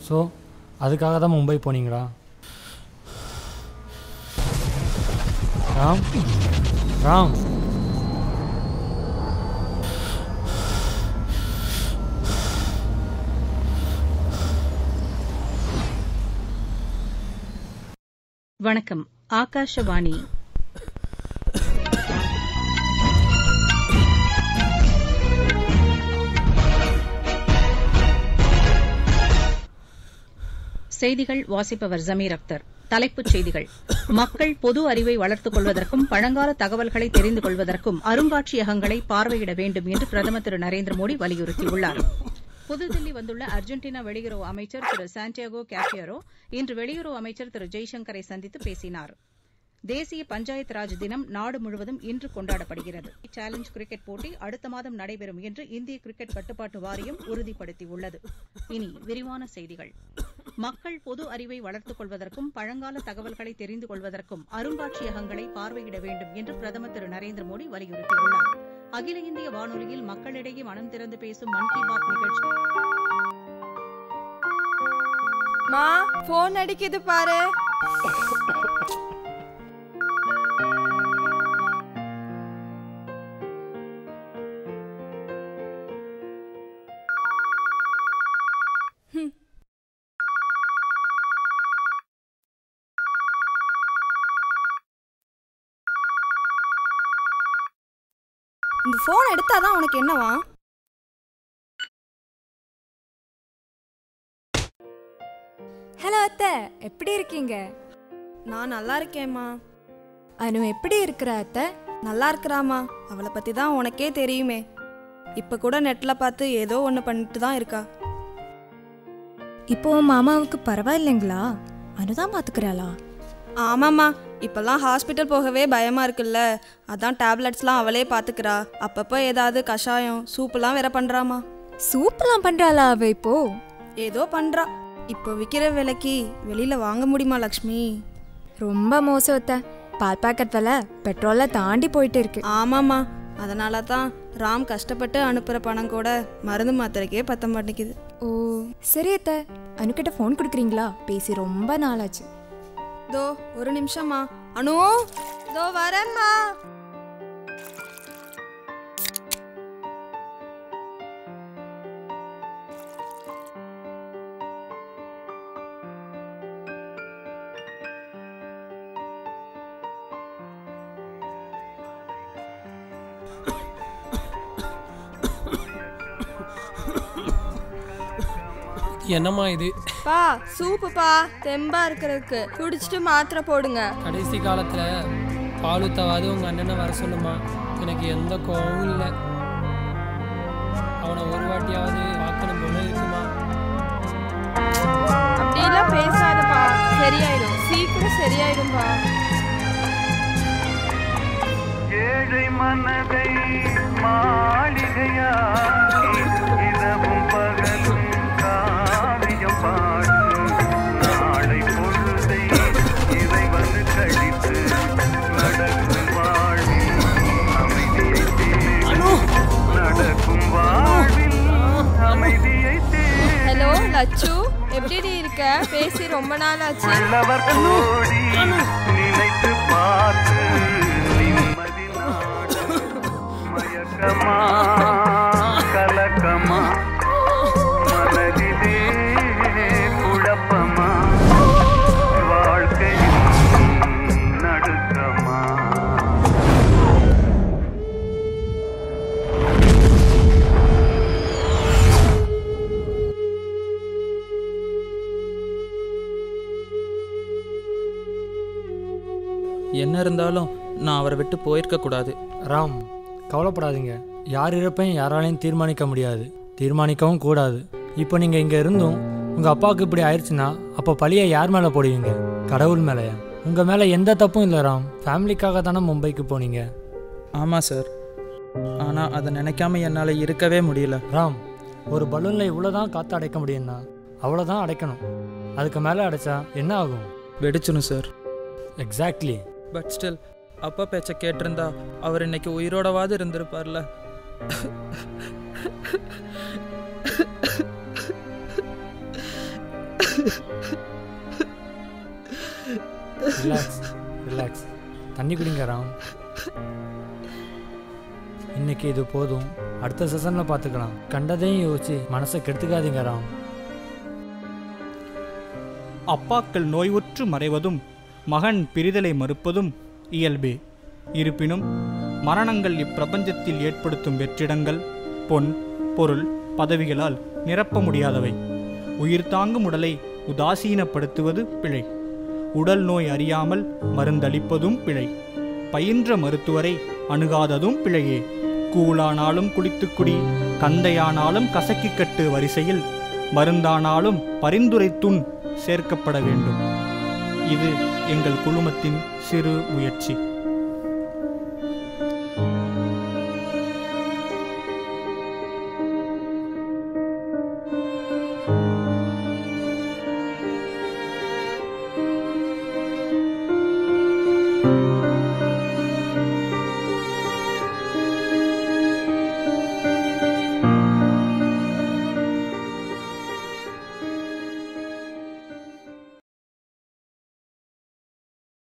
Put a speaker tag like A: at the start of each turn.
A: so அதுக்காக தான் மும்பை போனீங்களா ராம் ராம்
B: வணக்கம் ஆகாஷவாணி செய்திகள் வாசிப்பவர் ஜமீர் அக்தர் தலைப்புச் செய்திகள் மக்கள் பொது அறிவை வளர்த்துக் கொள்வதற்கும் பழங்கால தகவல்களை தெரிந்து கொள்வதற்கும் அருங்காட்சியகங்களை பார்வையிட வேண்டும் என்று பிரதமர் திரு நரேந்திர மோடி வலியுறுத்தியுள்ளார் புதுதில்லி வந்துள்ள அர்ஜென்டினா வெளியுறவு அமைச்சர் திரு சாண்டியாகோ கேப்பியரோ இன்று வெளியுறவு அமைச்சர் திரு ஜெய்சங்கரை சந்தித்து பேசினார் தேசிய பஞ்சாயத் ராஜ் தினம் நாடு முழுவதும் இன்று கொண்டாடப்படுகிறது சேலஞ்ச் கிரிக்கெட் போட்டி அடுத்த மாதம் நடைபெறும் என்று இந்திய கிரிக்கெட் கட்டுப்பாட்டு வாரியம் உறுதிப்படுத்தியுள்ளது இனி விரிவான செய்திகள் மக்கள் பொது அறிவை வளர்த்துக் கொள்வதற்கும் பழங்கால தகவல்களை தெரிந்து கொள்வதற்கும் அருங்காட்சியகங்களை பார்வையிட வேண்டும் என்று பிரதமர் திரு நரேந்திர மோடி வலியுறுத்தியுள்ளார் அகில இந்திய வானொலியில் மக்களிடையே மனம் திறந்து பேசும் மன் கி பாத் நிகழ்ச்சி
C: மா போன் அடிக்குது பாரு இந்த போன் எடுத்தாதான் உனக்கு என்னவா
D: ஹலோ அத்தை எப்படி இருக்கீங்க
C: நான் நல்லா இருக்கேம்மா
D: அனு எப்படி இருக்கிற அத்தை
C: நல்லா இருக்கிறாம்மா அவளை பத்தி தான் உனக்கே தெரியுமே இப்ப கூட நெட்ல பார்த்து ஏதோ ஒன்று பண்ணிட்டு தான் இருக்கா
D: இப்போ உன் மாமாவுக்கு பரவாயில்லைங்களா அனுதான் பாத்துக்கிறாளா
C: ஆமாம்மா இப்பெல்லாம் ஹாஸ்பிட்டல் போகவே பயமா இருக்குல்ல அதான் டேப்லெட்ஸ்லாம் அவளே பார்த்துக்கிறா அப்பப்போ ஏதாவது கஷாயம் சூப்புலாம் வேற பண்றாமா
D: சூப்பெல்லாம் பண்றாளா அவ இப்போ
C: ஏதோ பண்றா இப்போ விற்கிற விலைக்கு வெளியில வாங்க முடியுமா லக்ஷ்மி
D: ரொம்ப மோசம் அத்தை பால் பாக்கெட் விலை பெட்ரோல்ல தாண்டி போயிட்டு இருக்கு
C: ஆமாம்மா அதனால தான் ராம் கஷ்டப்பட்டு அனுப்புகிற பணம் கூட மருந்து மாத்திரைக்கே பத்த மாட்டேங்குது
D: ஓ சரி அத்தை அனுக்கிட்ட ஃபோன் கொடுக்குறீங்களா பேசி ரொம்ப நாளாச்சு
C: தோ ஒரு நிமிஷம்மா அனு தோ வரேன்மா
E: என்னம்மா இது
C: பா சூப்புப்பா தெம்பா இருக்கிறதுக்கு குடிச்சிட்டு மாத்திரை போடுங்க
E: கடைசி காலத்துல பால் ஊத்தாவது உங்க அண்ணனை வர சொல்லுமா எனக்கு எந்த கோவமும் இல்லை அவனை ஒரு வாட்டியாவது பார்க்கணும் போல இருக்குமா
C: அப்படியெல்லாம் பேசாதப்பா சரியாயிடும் சீக்கிரம் சரியாயிடும்பா
F: ஏழை மனதை மாளிகையாக்கி இரவும் பகலும் காவியம் பாடும் நாளை பொழுதை இறைவன் கழித்து நடக்கும் வாழ்வில் அமைதியை தேடும் நடக்கும் வாழ்வில் அமைதியை தேடும்
C: ஹலோ லச்சு எப்படி இருக்க பேசி ரொம்ப நாள் ஆச்சு
F: உள்ளவர் கோடி நினைத்து பார்த்து நிம்மதி நாடும் மயக்கமா கலக்கமா மனதிலே குழப்பமா வாழ்க்கையில் நடுக்கமா
G: என்ன இருந்தாலும் நான் அவரை விட்டு போயிருக்க கூடாது
A: ராம் கவலைப்படாதீங்க யார் இறப்பையும் யாராலையும் தீர்மானிக்க முடியாது தீர்மானிக்கவும் கூடாது இப்போ நீங்கள் இங்கே இருந்தும் உங்கள் அப்பாவுக்கு இப்படி ஆயிடுச்சுன்னா அப்போ பழியை யார் மேலே போடுவீங்க கடவுள் மேலேயா உங்கள் மேலே எந்த தப்பும் இல்லை ராம் ஃபேமிலிக்காக தானே மும்பைக்கு போனீங்க
G: ஆமாம் சார் ஆனால் அதை நினைக்காம என்னால் இருக்கவே முடியல
A: ராம் ஒரு பலூனில் இவ்வளோ தான் காற்று அடைக்க முடியும்னா அவ்வளோதான் அடைக்கணும் அதுக்கு மேலே அடைச்சா என்ன ஆகும்
G: வெடிச்சிடும் சார்
A: எக்ஸாக்ட்லி
G: பட் ஸ்டில் அப்பா பேச்சை கேட்டிருந்தா அவர் இன்னைக்கு உயிரோடவாது இருந்திருப்பார்ல
A: ரிலாக்ஸ் ரிலாக்ஸ் தண்ணி குடிங்க ராம் இன்னைக்கு இது போதும் அடுத்த செஷனில் பார்த்துக்கலாம் கண்டதையும் யோசிச்சு மனசை கெடுத்துக்காதீங்க ராம்
H: அப்பாக்கள் நோயுற்று மறைவதும் மகன் பிரிதலை மறுப்பதும் இயல்பே இருப்பினும் மரணங்கள் இப்பிரபஞ்சத்தில் ஏற்படுத்தும் வெற்றிடங்கள் பொன் பொருள் பதவிகளால் நிரப்ப முடியாதவை உயிர் தாங்கும் உடலை உதாசீனப்படுத்துவது பிழை உடல் நோய் அறியாமல் மருந்தளிப்பதும் பிழை பயின்ற மருத்துவரை அணுகாததும் பிழையே கூழானாலும் குடித்துக் குடி கந்தையானாலும் கசக்கிக் கட்டு வரிசையில் மருந்தானாலும் பரிந்துரைத்துன் சேர்க்கப்பட வேண்டும் இது எங்கள் குழுமத்தின் சிறு முயற்சி
F: ஆ